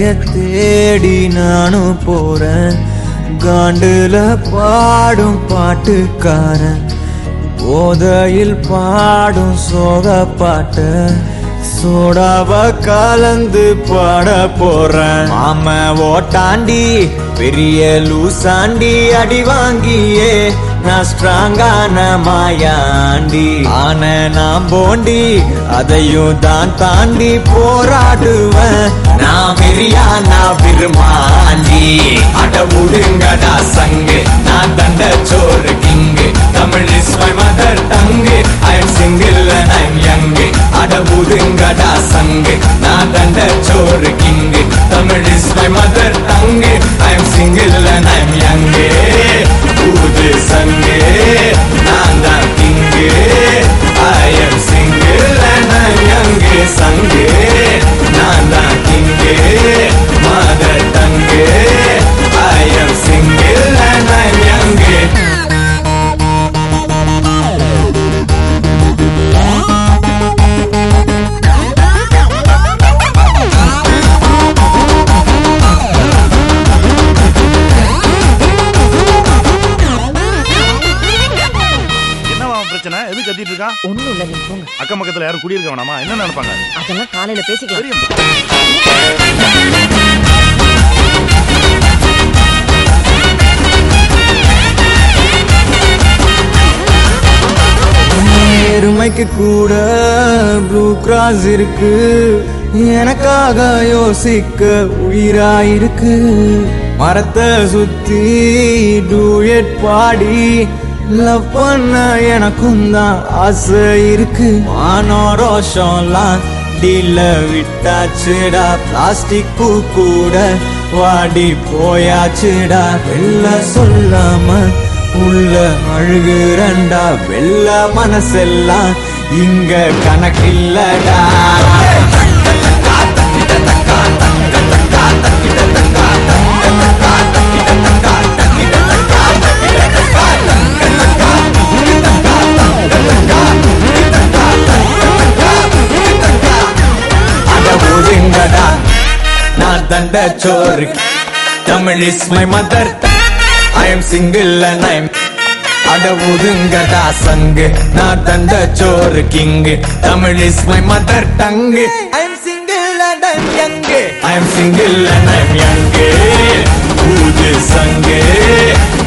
தேடி நானும் போறேன் காண்டுல பாடும் பாட்டுக்காரன் போதையில் பாடும் சோக பாட்ட சோடாவ கலந்து பாட போறேன் மாம ஓட்டாண்டி பெரிய லூசாண்டி அடி வாங்கியே நான் ஸ்ட்ராங்கான மாயாண்டி ஆன நான் போண்டி அதையும் தான் தாண்டி போராடுவேன் நான் வெறியா நான் விரும்பாண்டி அட முடுங்கடா சங்கு நான் தண்ட சோறு king Tamil is my mother tongue I am single and I am young அட முடுங்கடா சங்கு நான் தண்ட சோறு king Tamil is my mother tongue I am single and I am young ஊது சங்கு நான் தான் king I am single and I am young சங்கு நான் தான் king mother tongue I am single and I am young என்னவா அவன் பிரச்சனை எது கத்திட்டு இருக்கான் ஒண்ணும் இல்ல நீங்க போங்க அக்கம் பக்கத்துல யாரும் குடியிருக்க வேணாமா என்ன நினைப்பாங்க அதெல்லாம் காலையில பேசிக்கலாம் தெரியும் எருமைக்கு கூட ப்ளூ கிராஸ் இருக்கு எனக்காக யோசிக்க உயிராயிருக்கு மரத்தை சுத்தி டூயட் பாடி லவ் பண்ண எனக்கும் தான் ஆசை இருக்கு மானோ ரோஷம்லாம் டீல விட்டாச்சுடா பிளாஸ்டிக் பூ கூட வாடி போயாச்சுடா வெள்ள சொல்லாம உள்ள அழுகுறண்டா வெள்ள மனசெல்லாம் இங்க கணக்கில்லடா அட ஒதுங்கடா நான் தண்ட சோறு Tamil is my mother I am single and I am அட ஒதுங்கடா சங்கு நான் தண்ட சோறு king Tamil is my mother tongue I am single and I am young I am single and I am young ஊது சங்கு